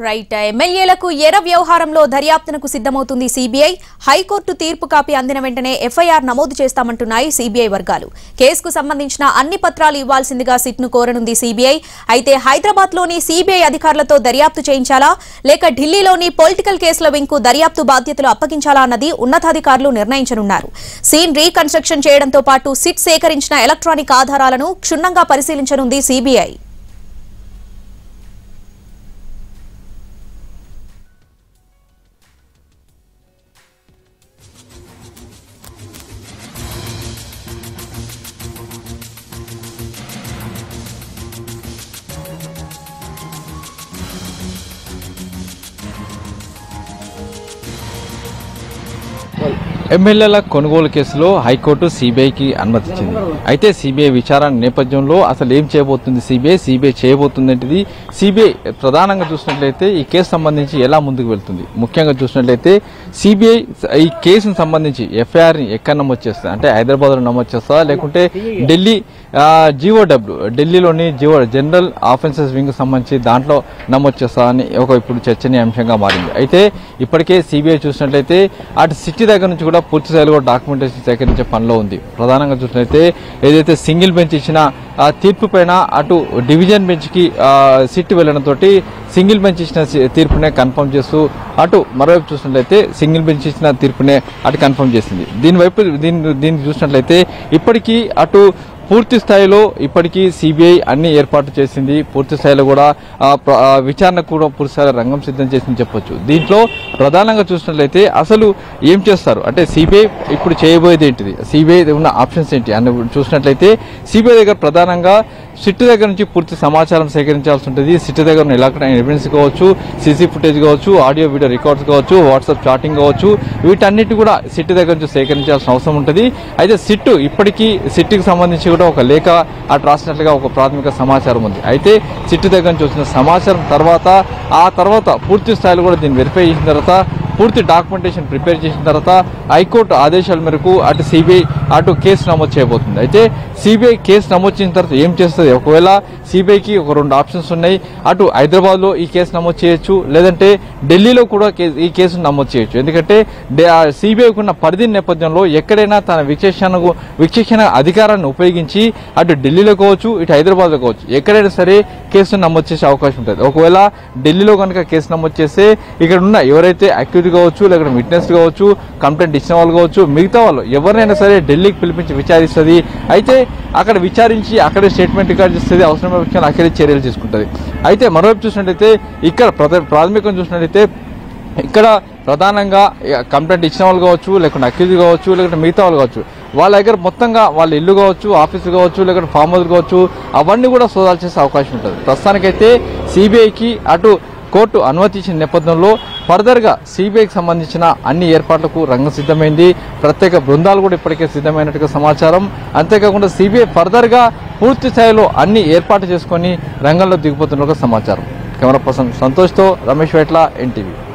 right ఎమ్మెల్యేలకు ఎర వ్యవహారంలో దర్యాప్తునకు సిద్ధమవుతుంది సీబీఐ హైకోర్టు తీర్పు కాపీ అందిన వెంటనే ఎఫ్ఐఆర్ నమోదు చేస్తామంటున్నాయి సీబీఐ వర్గాలు కేసుకు సంబంధించిన అన్ని పత్రాలు ఇవ్వాల్సిందిగా సిట్ను కోరనుంది సీబీఐ అయితే హైదరాబాద్ లోని సీబీఐ అధికారులతో దర్యాప్తు చేయించాలా లేక ఢిల్లీలోని పొలిటికల్ కేసుల వింగ్కు దర్యాప్తు బాధ్యతలు అప్పగించాలా అన్నది ఉన్నతాధికారులు నిర్ణయించనున్నారు సీన్ రీకన్స్ట్రక్షన్ చేయడంతో పాటు సిట్ సేకరించిన ఎలక్ట్రానిక్ ఆధారాలను క్షుణ్ణంగా పరిశీలించనుంది సీబీఐ ఎమ్మెల్యేల కొనుగోలు కేసులో హైకోర్టు సిబిఐకి అనుమతించింది అయితే సిబిఐ విచారణ నేపథ్యంలో అసలు ఏం చేయబోతుంది సిబిఐ సిబిఐ చేయబోతుందంటది సిబిఐ ప్రధానంగా చూసినట్లయితే ఈ కేసు సంబంధించి ఎలా ముందుకు వెళ్తుంది ముఖ్యంగా చూసినట్లయితే సిబిఐ ఈ కేసును సంబంధించి ఎఫ్ఐఆర్ ని ఎక్కడ నమోదు చేస్తుంది అంటే హైదరాబాద్ లో నమోదు చేస్తుందా లేకుంటే ఢిల్లీ జీఓడబ్ల్యూ ఢిల్లీలోని జీవో జనరల్ ఆఫెన్సెస్ వింగ్ సంబంధించి దాంట్లో నమోదు చేస్తా అని ఒక ఇప్పుడు చర్చనీయాంశంగా మారింది అయితే ఇప్పటికే సిబిఐ చూసినట్లయితే అటు సిటీ దగ్గర నుంచి కూడా పూర్తి స్థాయిలో కూడా డాక్యుమెంటేషన్ సేకరించే పనిలో ఉంది ప్రధానంగా చూసినట్లయితే ఏదైతే సింగిల్ బెంచ్ ఇచ్చిన ఆ తీర్పు పైన అటు డివిజన్ బెంచ్ కి సిట్ వెళ్లడంతో సింగిల్ బెంచ్ ఇచ్చిన సి- తీర్పునే కన్ఫర్మ్ చేస్తూ అటు మరోవైపు చూసినట్లయితే సింగిల్ బెంచ్ ఇచ్చిన తీర్పునే అటు కన్ఫర్మ్ చేసింది దీనివైపు దీన్ని దీన్ని చూసినట్లయితే ఇప్పటికీ అటు పూర్తి స్థాయిలో ఇప్పటికీ సిబిఐ అన్ని ఏర్పాటు చేసింది పూర్తి స్థాయిలో కూడా ఆ, ప్ర- ఆ, విచారణకు కూడా పూర్తి స్థాయిలో రంగం సిద్ధం చేసింది చెప్పొచ్చు దీంట్లో ప్రధానంగా చూసినట్లయితే అసలు ఏం చేస్తారు అంటే సిబిఐ ఇప్పుడు చేయబోయేది ఏంటిది సిబిఐ ఉన్న ఆప్షన్స్ ఏంటి అని చూసినట్లయితే సిబిఐ దగ్గర ప్రధానంగా సిట్ దగ్గర నుంచి పూర్తి సమాచారం సేకరించాల్సి ఉంటుంది సిట్ దగ్గర ఉన్న ఎలక్ట్రానిక్ ఎవిడెన్స్ కావచ్చు సీసీ ఫుటేజ్ కావచ్చు ఆడియో వీడియో రికార్డ్స్ కావచ్చు వాట్సాప్ చాటింగ్ కావచ్చు వీటన్నిటి కూడా సిట్ దగ్గర నుంచి సేకరించాల్సిన అవసరం ఉంటుంది అయితే సిట్ ఇప్పటికీ సిట్కి సంబంధించి కూడా ఒక లేఖ అటు రాసినట్లుగా ఒక ప్రాథమిక సమాచారం ఉంది అయితే సిట్ దగ్గర నుంచి వచ్చిన సమాచారం తర్వాత ఆ తర్వాత పూర్తి స్థాయిలో కూడా దీన్ని వెరిఫై చేసిన తర్వాత పూర్తి డాక్యుమెంటేషన్ ప్రిపేర్ చేసిన తర్వాత హైకోర్టు ఆదేశాల మేరకు అటు సిబిఐ అటు కేసు నమోదు చేయబోతుంది అయితే సిబిఐ కేసు నమోదు చేసిన తర్వాత ఏం చేస్తుంది ఒకవేళ సిబిఐకి ఒక రెండు ఆప్షన్స్ ఉన్నాయి అటు హైదరాబాద్ లో ఈ కేసు నమోదు చేయొచ్చు లేదంటే ఢిల్లీలో కూడా కే- ఈ కేసును నమోదు చేయొచ్చు ఎందుకంటే సిబిఐకి ఉన్న పరిధి నేపథ్యంలో ఎక్కడైనా తన విచక్షణకు విచక్షణ అధికారాన్ని ఉపయోగించి అటు ఢిల్లీలో కావచ్చు ఇటు హైదరాబాద్ లో కావచ్చు ఎక్కడైనా సరే కేసును నమోదు చేసే అవకాశం ఉంటుంది ఒకవేళ ఢిల్లీలో కనుక కేసు నమోదు చేస్తే ఇక్కడ ఉన్న ఎవరైతే అక్యూజ్ కావచ్చు లేకపోతే విట్నెస్ కావచ్చు కంప్లైంట్ ఇచ్చిన వాళ్ళు కావచ్చు మిగతా వాళ్ళు ఎవరినైనా సరే ఢిల్లీకి పిలిపించి విచారిస్తుంది అయితే అక్కడ విచారించి అక్కడే స్టేట్మెంట్ రికార్డ్ చేస్తుంది అవసరమైన విషయాలు అక్కడే చర్యలు తీసుకుంటుంది అయితే మరోవైపు చూసినట్టయితే ఇక్కడ ప్రధ- ప్రాథమికంగా చూసినట్టయితే ఇక్కడ ప్రధానంగా ఇక కంప్లైంట్ ఇచ్చిన వాళ్ళు కావచ్చు లేకుంటే అక్యూజ్ కావచ్చు లేకుంటే మిగతా వాళ్ళు కావచ్చు వాళ్ళ దగ్గర మొత్తంగా వాళ్ళ ఇల్లు కావచ్చు ఆఫీసు కావచ్చు లేకుంటే ఫామ్ హౌస్ కావచ్చు అవన్నీ కూడా సోదాలు చేసే అవకాశం ఉంటుంది ప్రస్తుతానికైతే సిబిఐకి అటు కోర్టు అనుమతి ఇచ్చిన నేపథ్యంలో ఫర్దర్గా సిబిఐకి సంబంధించిన అన్ని ఏర్పాట్లకు రంగం సిద్ధమైంది ప్రత్యేక బృందాలు కూడా ఇప్పటికే సిద్ధమైనట్టుగా సమాచారం అంతేకాకుండా సిబిఐ ఫర్దర్గా పూర్తి స్థాయిలో అన్ని ఏర్పాటు చేసుకొని రంగంలో దిగిపోతున్నట్టుగా సమాచారం కెమెరా పర్సన్ సంతోష్తో రమేష్ వేట్ల ఎన్టీవీ